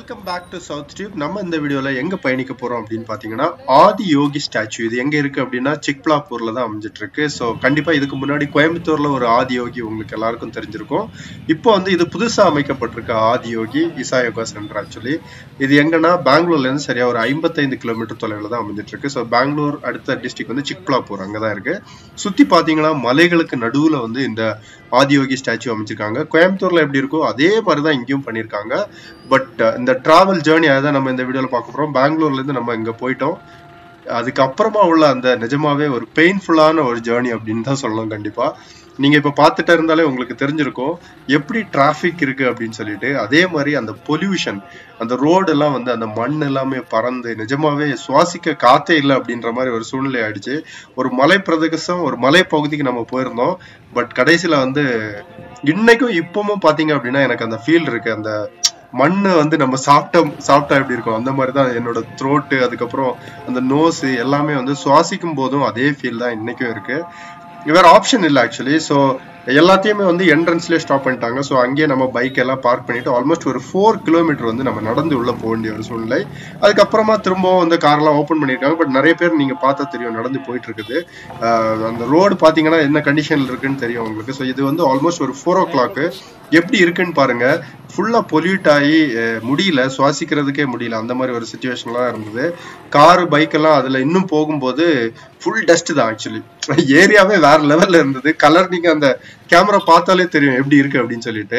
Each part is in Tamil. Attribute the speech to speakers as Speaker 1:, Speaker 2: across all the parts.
Speaker 1: welcome back to South Tube நம்ம இந்த வீடியோல எங்க பயணிக்க போறோம் அப்படின்னு பாத்தீங்கன்னா ஆதி யோகி ஸ்டாச்சு இது எங்க இருக்கு அப்படின்னா சிக்பலாப்பூர்ல தான் அமைஞ்சிட்டு இருக்கு ஸோ கண்டிப்பா இதுக்கு முன்னாடி கோயம்புத்தூர்ல ஒரு ஆதி யோகி உங்களுக்கு எல்லாருக்கும் தெரிஞ்சிருக்கும் இப்போ வந்து இது புதுசா அமைக்கப்பட்டிருக்க ஆதி யோகி இசா யோகா சென்டர் ஆக்சுவலி இது எங்கன்னா பெங்களூர்ல இருந்து சரியா ஒரு ஐம்பத்தைந்து கிலோமீட்டர் தொலைவில் தான் அமைஞ்சிட்டு இருக்கு ஸோ பெங்களூர் அடுத்த டிஸ்ட்ரிக்ட் வந்து சிக்பலாப்பூர் அங்கதான் இருக்கு சுத்தி பாத்தீங்கன்னா மலைகளுக்கு நடுவுல வந்து இந்த ஆதியோகி ஸ்டாச்சு அமைச்சிருக்காங்க கோயம்புத்தூர்ல எப்படி இருக்கோ அதே மாதிரிதான் இங்கேயும் பண்ணியிருக்காங்க பட் இந்த டிராவல் ஜேர்னி தான் நம்ம இந்த வீடியோல பார்க்க போறோம் பெங்களூர்ல இருந்து நம்ம இங்க போயிட்டோம் அதுக்கப்புறமா உள்ள அந்த நிஜமாவே ஒரு பெயின்ஃபுல்லான ஒரு ஜேர்னி அப்படின்னு தான் சொல்லணும் கண்டிப்பா நீங்க இப்ப பார்த்துட்டு இருந்தாலே உங்களுக்கு தெரிஞ்சிருக்கும் எப்படி டிராஃபிக் இருக்கு அப்படின்னு சொல்லிட்டு அதே மாதிரி அந்த பொல்யூஷன் அந்த ரோடு எல்லாம் வந்து அந்த மண் எல்லாமே பறந்து நிஜமாவே சுவாசிக்க காத்தே இல்லை அப்படின்ற மாதிரி ஒரு சூழ்நிலை ஆயிடுச்சு ஒரு மலை பிரதேசம் ஒரு மலை பகுதிக்கு நம்ம போயிருந்தோம் பட் கடைசியில வந்து இன்னைக்கும் இப்பவும் பாத்தீங்க அப்படின்னா எனக்கு அந்த ஃபீல் இருக்கு அந்த மண்ணு வந்து நம்ம சாப்பிட்ட சாப்பிட்டா எப்படி இருக்கும் அந்த மாதிரி தான் என்னோட த்ரோட்டு அதுக்கப்புறம் அந்த நோஸ் எல்லாமே வந்து சுவாசிக்கும் போதும் அதே ஃபீல் தான் இன்னைக்கும் இருக்கு வேற ஆப்ஷன் இல்லை ஆக்சுவலி ஸோ எல்லாத்தையுமே வந்து என்ட்ரன்ஸ்லேயே ஸ்டாப் பண்ணிட்டாங்க ஸோ அங்கேயே நம்ம பைக் எல்லாம் பார்க் பண்ணிட்டு ஆல்மோஸ்ட் ஒரு ஃபோர் கிலோமீட்டர் வந்து நம்ம நடந்து உள்ள போக வேண்டிய ஒரு சூழ்நிலை அதுக்கப்புறமா திரும்பவும் வந்து கார்லாம் ஓப்பன் பண்ணியிருக்காங்க பட் நிறைய பேர் நீங்க பார்த்தா தெரியும் நடந்து போயிட்டு இருக்குது அந்த ரோடு பார்த்தீங்கன்னா என்ன கண்டிஷன்ல இருக்குன்னு தெரியும் உங்களுக்கு ஸோ இது வந்து ஆல்மோஸ்ட் ஒரு ஃபோர் ஓ கிளாக்கு எப்படி இருக்குன்னு பாருங்க ஃபுல்லா பொல்யூட் ஆகி முடியல சுவாசிக்கிறதுக்கே முடியல அந்த மாதிரி ஒரு சுச்சுவேஷன்லாம் இருந்தது காரு பைக் எல்லாம் அதுல இன்னும் போகும்போது ஃபுல் டஸ்ட் தான் ஆக்சுவலி ஏரியாவே வேற லெவல்ல இருந்தது கலர் நீங்க அந்த கேமரா பார்த்தாலே தெரியும் எப்படி இருக்கு அப்படின்னு சொல்லிட்டு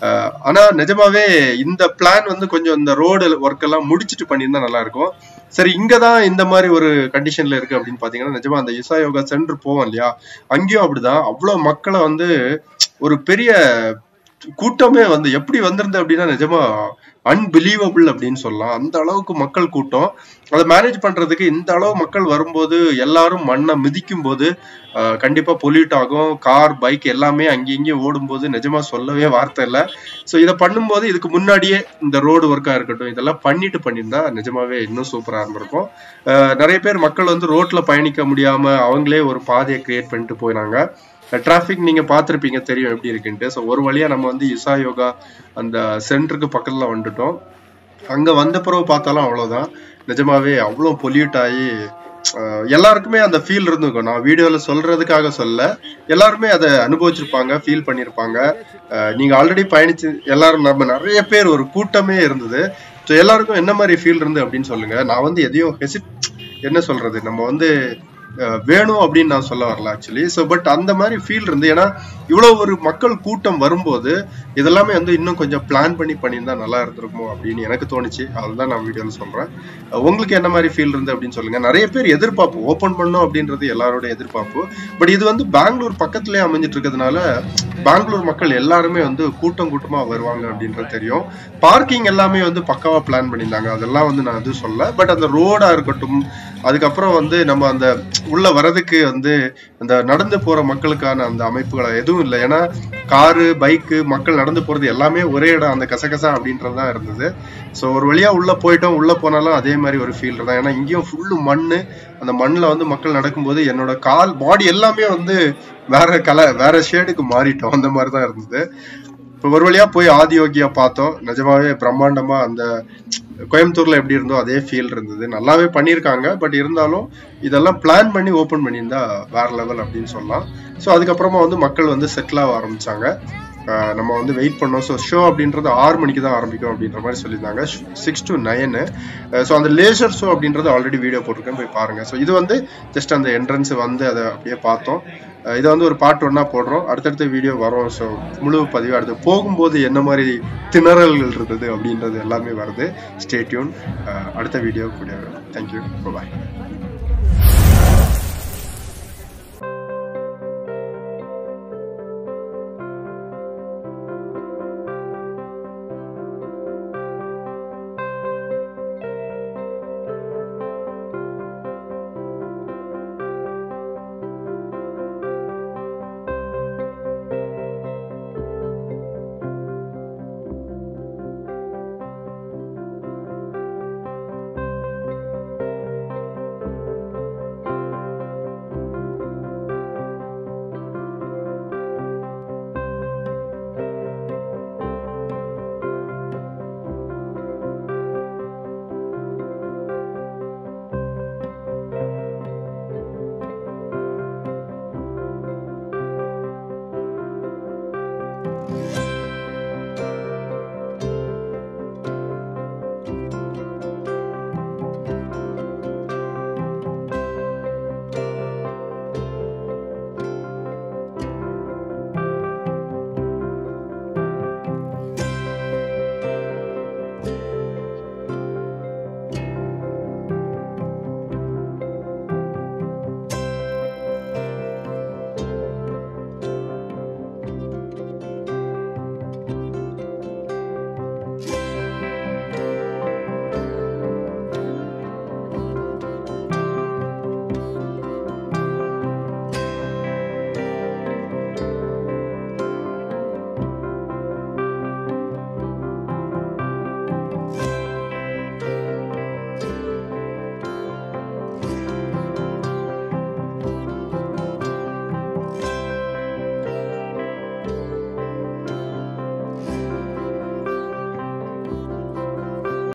Speaker 1: ஆனா நிஜமாவே இந்த பிளான் வந்து கொஞ்சம் இந்த ரோடு ஒர்க் எல்லாம் முடிச்சுட்டு பண்ணியிருந்தா நல்லா இருக்கும் சரி இங்கதான் இந்த மாதிரி ஒரு கண்டிஷன்ல இருக்கு அப்படின்னு பாத்தீங்கன்னா நிஜமா அந்த இசா யோகா சென்டர் போவோம் இல்லையா அங்கேயும் அப்படிதான் அவ்வளவு மக்களை வந்து ஒரு பெரிய கூட்டமே வந்து எப்படி வந்திருந்தது அப்படின்னா நிஜமா அன்பிலீவபிள் அப்படின்னு சொல்லலாம் அந்த அளவுக்கு மக்கள் கூட்டம் அதை மேனேஜ் பண்றதுக்கு இந்த அளவு மக்கள் வரும்போது எல்லாரும் மண்ணை மிதிக்கும் போது கண்டிப்பா பொல்யூட் ஆகும் கார் பைக் எல்லாமே அங்கேயும் இங்கேயும் ஓடும்போது நிஜமா சொல்லவே வார்த்தை இல்லை ஸோ இதை பண்ணும்போது இதுக்கு முன்னாடியே இந்த ரோடு ஒர்க்கா இருக்கட்டும் இதெல்லாம் பண்ணிட்டு பண்ணியிருந்தா நிஜமாவே இன்னும் சூப்பரா இருந்திருக்கும் நிறைய பேர் மக்கள் வந்து ரோட்ல பயணிக்க முடியாம அவங்களே ஒரு பாதையை கிரியேட் பண்ணிட்டு போயினாங்க டிராஃபிக் நீங்க பார்த்துருப்பீங்க தெரியும் எப்படி இருக்குன்ட்டு ஸோ ஒரு வழியா நம்ம வந்து இசா யோகா அந்த சென்டருக்கு பக்கத்துல வந்துட்டோம் அங்க வந்த பிறகு பார்த்தாலும் அவ்வளவுதான் நிஜமாவே அவ்வளோ பொல்யூட் ஆகி எல்லாருக்குமே அந்த ஃபீல் இருந்திருக்கும் நான் வீடியோல சொல்றதுக்காக சொல்ல எல்லாருமே அதை அனுபவிச்சிருப்பாங்க ஃபீல் பண்ணியிருப்பாங்க நீங்க ஆல்ரெடி பயணிச்சு எல்லாரும் நம்ம நிறைய பேர் ஒரு கூட்டமே இருந்தது ஸோ எல்லாருக்கும் என்ன மாதிரி ஃபீல் இருந்து அப்படின்னு சொல்லுங்க நான் வந்து எதையும் ஹெசிட் என்ன சொல்றது நம்ம வந்து வேணும் அப்படின்னு நான் சொல்ல வரல ஆக்சுவலி ஸோ பட் அந்த மாதிரி ஃபீல் இருந்து ஏன்னா இவ்வளோ ஒரு மக்கள் கூட்டம் வரும்போது இதெல்லாமே வந்து இன்னும் கொஞ்சம் பிளான் பண்ணி பண்ணியிருந்தா நல்லா இருந்திருக்குமோ அப்படின்னு எனக்கு தோணுச்சு அதுதான் நான் வீடியோவில் சொல்கிறேன் உங்களுக்கு என்ன மாதிரி ஃபீல் இருந்து அப்படின்னு சொல்லுங்க நிறைய பேர் எதிர்பார்ப்பு ஓப்பன் பண்ணும் அப்படின்றது எல்லாரோட எதிர்பார்ப்பு பட் இது வந்து பெங்களூர் பக்கத்துலேயே அமைஞ்சிட்டு இருக்கிறதுனால பெங்களூர் மக்கள் எல்லாருமே வந்து கூட்டம் கூட்டமாக வருவாங்க அப்படின்றது தெரியும் பார்க்கிங் எல்லாமே வந்து பக்காவாக பிளான் பண்ணியிருந்தாங்க அதெல்லாம் வந்து நான் எதுவும் சொல்ல பட் அந்த ரோடாக இருக்கட்டும் அதுக்கப்புறம் வந்து நம்ம அந்த உள்ள வரதுக்கு வந்து அந்த நடந்து போற மக்களுக்கான அந்த அமைப்புகளை எதுவும் இல்லை ஏன்னா காரு பைக்கு மக்கள் நடந்து போறது எல்லாமே ஒரே இடம் அந்த கசகசா அப்படின்றது தான் இருந்தது ஸோ ஒரு வழியா உள்ள போயிட்டோம் உள்ள போனாலும் அதே மாதிரி ஒரு ஃபீல் தான் ஏன்னா இங்கேயும் ஃபுல்லு மண்ணு அந்த மண்ணில் வந்து மக்கள் நடக்கும்போது என்னோட கால் பாடி எல்லாமே வந்து வேற கலர் வேற ஷேடுக்கு மாறிட்டோம் அந்த மாதிரி தான் இருந்தது இப்போ ஒரு வழியா போய் ஆதியோகியா பார்த்தோம் நிஜமாவே பிரம்மாண்டமா அந்த கோயம்புத்தூர்ல எப்படி இருந்தோ அதே ஃபீல் இருந்தது நல்லாவே பண்ணியிருக்காங்க பட் இருந்தாலும் இதெல்லாம் பிளான் பண்ணி ஓப்பன் பண்ணியிருந்தா வேற லெவல் அப்படின்னு சொல்லலாம் ஸோ அதுக்கப்புறமா வந்து மக்கள் வந்து செட்டில் ஆக ஆரம்பிச்சாங்க நம்ம வந்து வெயிட் பண்ணோம் ஸோ ஷோ அப்படின்றது ஆறு மணிக்கு தான் ஆரம்பிக்கும் அப்படின்ற மாதிரி சொல்லியிருந்தாங்க சிக்ஸ் டு நைனு ஸோ அந்த லேசர் ஷோ அப்படின்றது ஆல்ரெடி வீடியோ போட்டிருக்கேன் போய் பாருங்க ஸோ இது வந்து ஜஸ்ட் அந்த என்ட்ரன்ஸ் வந்து அதை அப்படியே பார்த்தோம் இதை வந்து ஒரு பார்ட் ஒன்னா போடுறோம் அடுத்தடுத்த வீடியோ வரும் ஸோ முழு பதிவு அடுத்து போகும்போது என்ன மாதிரி திணறல்கள் இருந்தது அப்படின்றது எல்லாமே வருது ஸ்டேட்யூன் அடுத்த வீடியோ கூட தேங்க்யூ பாய்